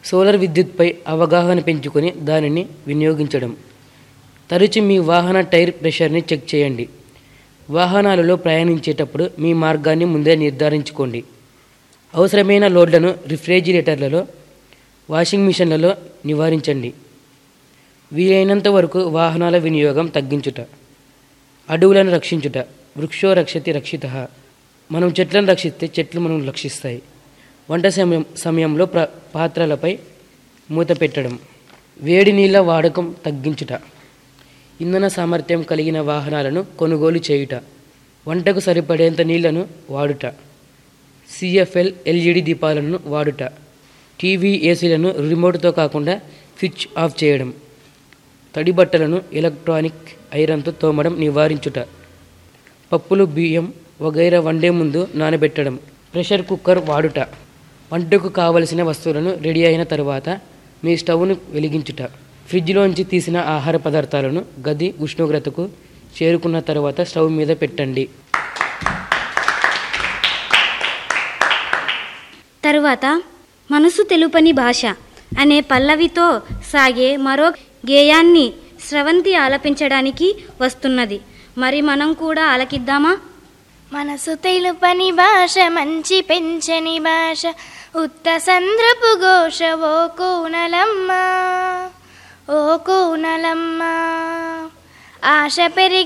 solar విద్యుత్పై అవగాహన పెంచుకొని దానిని వినియోగించడం తరచు మీ వాహన టైర్ ప్రెషర్ని చెక్ చేయండి వాహనాలలో ప్రయాణించేటప్పుడు మీ మార్గాన్ని ముందే నిర్ధారించుకోండి అవసరమైన లోడ్లను రిఫ్రిజిరేటర్లలో వాషింగ్ మిషన్లలో నివారించండి వీలైనంత వరకు వాహనాల వినియోగం తగ్గించుట అడవులను రక్షించుట వృక్షో రక్షతి రక్షిత మనం చెట్లను రక్షిస్తే చెట్లు మనం రక్షిస్తాయి వంట సమయం సమయంలో ప్ర పాత్రలపై మూత పెట్టడం వేడి నీళ్ళ వాడకం తగ్గించుట ఇంధన సామర్థ్యం కలిగిన వాహనాలను కొనుగోలు చేయుట వంటకు సరిపడేంత నీళ్లను వాడుట సిఎఫ్ఎల్ ఎల్ఈడి దీపాలను వాడుట టీవీ ఏసీలను రిమోట్తో కాకుండా స్విచ్ ఆఫ్ చేయడం తడి బట్టలను ఎలక్ట్రానిక్ ఐరన్తో తోమడం నివారించుట పప్పులు బియ్యం వగైరా వండే ముందు నానబెట్టడం ప్రెషర్ కుక్కర్ వాడుట వంటకు కావలసిన వస్తువులను రెడీ అయిన తర్వాత మీ స్టవ్ను వెలిగించుట ఫ్రిడ్జ్లోంచి తీసిన ఆహార పదార్థాలను గది ఉష్ణోగ్రతకు చేరుకున్న తర్వాత స్టవ్ మీద పెట్టండి తరువాత మనసు తెలుపని భాష అనే పల్లవితో సాగే మరో గేయాన్ని స్రవంతి ఆలపించడానికి వస్తున్నది మరి మనం కూడా ఆలకిద్దామా మనసు తెలుపని భాష మంచి పెంచని భాష ఉత్త సంద్రపు ఘోష ఓ కూనలమ్మ ఓ కూనలమ్మ ఆశ పెరిగి